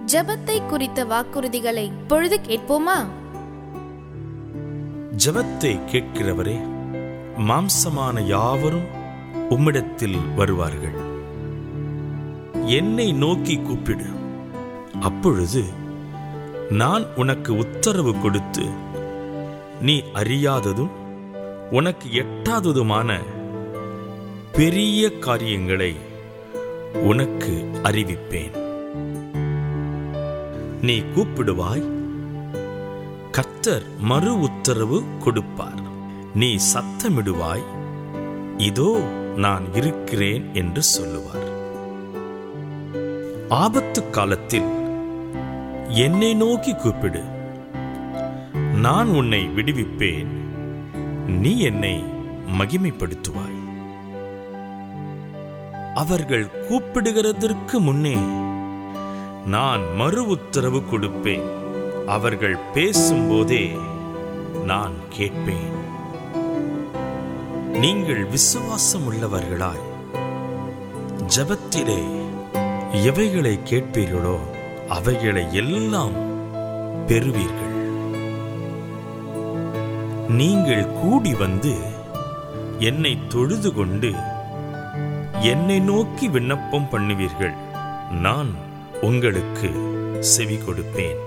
ஜெபத்தை குறித்த வாக்குறுதிகளை பொழுது கேட்போமா ஜெபத்தை கேட்கிறவரே மாம்சமான யாவரும் உம்மிடத்தில் வருவார்கள் என்னை நோக்கி கூப்பிடு அப்பொழுது நான் உனக்கு உத்தரவு கொடுத்து நீ அறியாததும் உனக்கு எட்டாததுமான பெரிய காரியங்களை உனக்கு அறிவிப்பேன் நீ கூப்பிடுவாய் கர்த்தர் மறு உத்தரவு கொடுப்பார் நீ சத்தமிடுவாய் இதோ நான் இருக்கிறேன் என்று சொல்லுவார் ஆபத்து காலத்தில் என்னை நோக்கி கூப்பிடு நான் உன்னை விடுவிப்பேன் நீ என்னை மகிமைப்படுத்துவாய் அவர்கள் கூப்பிடுகிறதற்கு முன்னே நான் மறு உத்தரவு கொடுப்பேன் அவர்கள் பேசும்போதே நான் கேட்பேன் நீங்கள் விசுவாசம் உள்ளவர்களாய் ஜபத்திலே எவைகளை கேட்பீர்களோ அவைகளை எல்லாம் பெறுவீர்கள் நீங்கள் கூடி வந்து என்னை தொழுது கொண்டு என்னை நோக்கி விண்ணப்பம் பண்ணுவீர்கள் நான் உங்களுக்கு செவி கொடுப்பேன்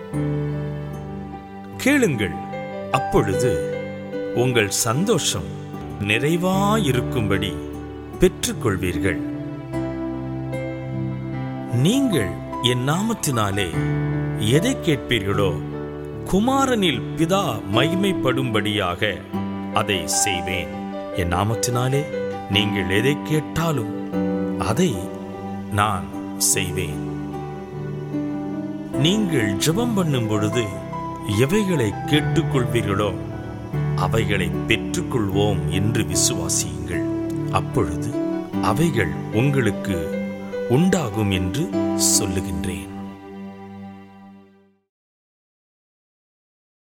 கேளுங்கள் அப்பொழுது உங்கள் சந்தோஷம் நிறைவாயிருக்கும்படி பெற்றுக்கொள்வீர்கள் நீங்கள் என் நாமத்தினாலே எதை கேட்பீர்களோ குமாரனில் பிதா மகிமைப்படும்படியாக அதை செய்வேன் என் நாமத்தினாலே நீங்கள் எதை கேட்டாலும் அதை நான் செய்வேன் நீங்கள் ஜெபம் பண்ணும் பொழுது எவைகளை கேட்டுக்கொள்வீர்களோ அவைகளை பெற்றுக்கொள்வோம் என்று விசுவாசியுங்கள் அப்பொழுது அவைகள் உங்களுக்கு உண்டாகும் என்று சொல்லுகின்றேன்